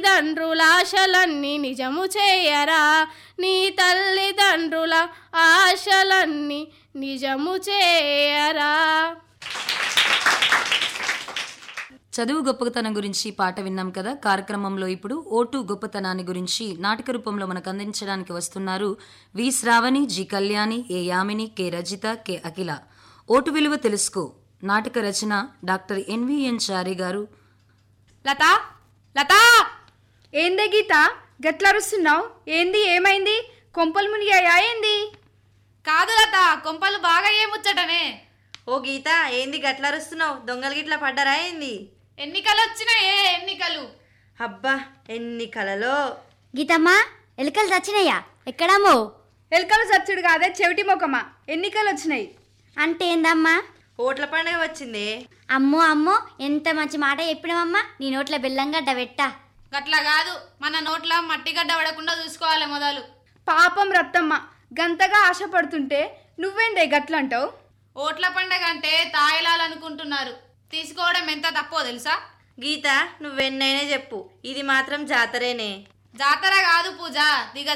తండ్రుల ఆశలన్నీ నిజము చేయరా నీ తల్లిదండ్రుల ఆశలన్నీ నిజము చేయరా చదువు గొప్పతనం గురించి పాట విన్నాం కదా కార్యక్రమంలో ఇప్పుడు ఓటు గొప్పతనాన్ని గురించి నాటక రూపంలో మనకు అందించడానికి వస్తున్నారు V Shravani G Kalyani A Yamini K Rajitha K Akhila ఓటు విలువ తెలుసుకో నాటక రచన డాక్టర్ ఎన్విఎన్ చారి గారు లతా లతా ఏందే గీత గట్లరుస్తున్నావు ఏంది ఏమైంది కొంపలు మునిగాయా ఏంది కాదు లత కొంపలు బాగా ఏముచ్చటనే ఓ గీత ఏంది గట్లరుస్తున్నావు దొంగలు గిట్ల పడ్డరా ఏంది ఎన్నికలు వచ్చినాయే ఎన్నికలు అబ్బా ఎన్ని కలలో గీతమ్మా ఎలుకలు చచ్చినాయా ఎక్కడమ్మో ఎలుకలు చచ్చుడు కాదే చెవిటి మొకమా ఎన్నికలు వచ్చినాయి అంటే ఏందమ్మా ఓట్ల పండుగ వచ్చిందే అమ్మో అమ్మో ఎంత మంచి మాట చెప్పినవమ్మా నీ నోట్ల బెల్లంగడ్డ పెట్టా గట్లా కాదు మన నోట్ల మట్టి గడ్డ పడకుండా చూసుకోవాలి మొదలు పాపం రత్తమ్మ గంతగా ఆశపడుతుంటే నువ్వేందే గట్లంటావు ఓట్ల పండగ అంటే తాయిలాలనుకుంటున్నారు తీసుకోవడం ఎంత తప్పో తెలుసా గీత నువ్వెన్నైనా చెప్పు ఇది మాత్రం జాతరేనే జాతర కాదు పూజ దిగ